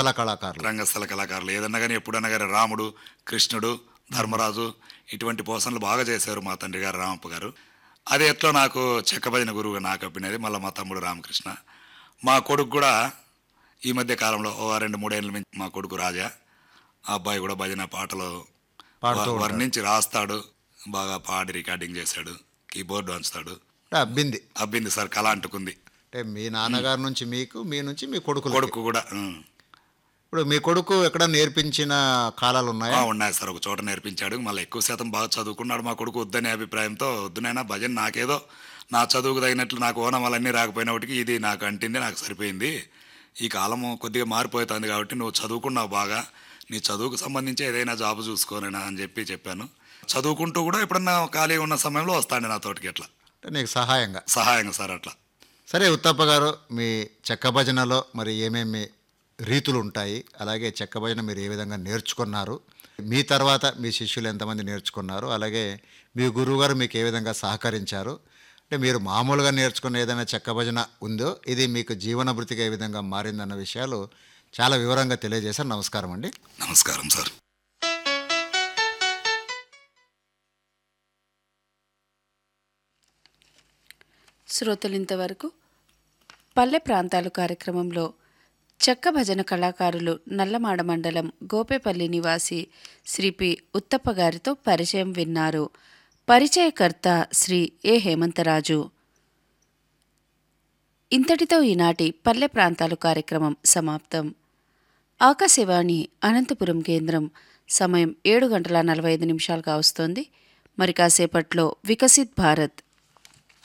రంగస్థల కళాకారులు రంగస్థల కళాకారులు ఏదన్నా కానీ ఎప్పుడన్నా కానీ రాముడు కృష్ణుడు ధర్మరాజు ఇటువంటి పోషణలు బాగా చేశారు మా తండ్రి గారు రామప్ప గారు అది ఎట్లా నాకు చెక్క భజన గురువుగా నాకు అప్పినది మళ్ళీ మా తమ్ముడు రామకృష్ణ మా కొడుకు కూడా ఈ మధ్య కాలంలో ఓ రెండు మూడేళ్ళ నుంచి మా కొడుకు రాజా ఆ అబ్బాయి కూడా భజన పాటలు పాడుతూ వ- ఉంటాడు. వర్ణించి రాస్తాడు బాగా పాడి రికార్డింగ్ చేశాడు కీబోర్డ్ వంచుతాడు అంటే అబ్బింది అబ్బింది సార్ కళ అంటుకుంది అంటే మీ నాన్నగారి నుంచి మీకు మీ నుంచి మీ కొడుకు కొడుకు కూడా ఉం. ఇప్పుడు మీ కొడుకు ఎక్కడ నేర్పించిన కాలాలు ఉన్నాయా ఆ, ఉన్నాయి సార్ ఒక చోట నేర్పించాడు మళ్ళీ ఎక్కువ శాతం బాగా చదువుకున్నాడు మా కొడుకు వద్దనే అభిప్రాయంతో వద్దునైనా భజన నాకేదో నా చదువుకు తగినట్లు నాకు ఓనమాలన్నీ రాకపోయినప్పటికీ ఇది నాకు అంటింది నాకు సరిపోయింది ఈ కాలము కొద్దిగా మారిపోతుంది కాబట్టి నువ్వు చదువుకున్నావు బాగా నీ చదువుకు సంబంధించి ఏదైనా జాబ్ చూసుకోనైనా అని చెప్పి చెప్పాను చదువుకుంటూ కూడా ఎప్పుడన్నా ఖాళీ ఉన్న సమయంలో వస్తాండి నా తోటికి అట్లా అంటే నీకు సహాయంగా సహాయంగా సార్ అట్లా సరే ఉత్తప్ప గారు మీ చెక్క భజనలో మరి ఏమేమి రీతులు ఉంటాయి అలాగే చెక్క భజన మీరు ఏ విధంగా నేర్చుకున్నారు మీ తర్వాత మీ శిష్యులు ఎంతమంది నేర్చుకున్నారు అలాగే మీ గురువుగారు మీకు ఏ విధంగా సహకరించారు అంటే మీరు మామూలుగా నేర్చుకున్న ఏదైనా చెక్క భజన ఉందో ఇది మీకు జీవన భృతిగా ఏ విధంగా మారిందన్న విషయాలు చాలా వివరంగా తెలియజేశారు నమస్కారం అండి నమస్కారం సార్ శ్రోతలింతవరకు పల్లె ప్రాంతాలు కార్యక్రమంలో చెక్క భజన కళాకారులు నల్లమాడ మండలం గోపేపల్లి నివాసి శ్రీ పి ఉత్తప్ప గారితో పరిచయం విన్నారు పరిచయకర్త శ్రీ ఏ హేమంతరాజు ఇంతటితో ఈనాటి పల్లె ప్రాంతాలు కార్యక్రమం సమాప్తం ఆకాశవాణి అనంతపురం కేంద్రం సమయం ఏడు గంటల నలభై ఐదు నిమిషాలుగా వస్తోంది మరి కాసేపట్లో వికసిత్ భారత్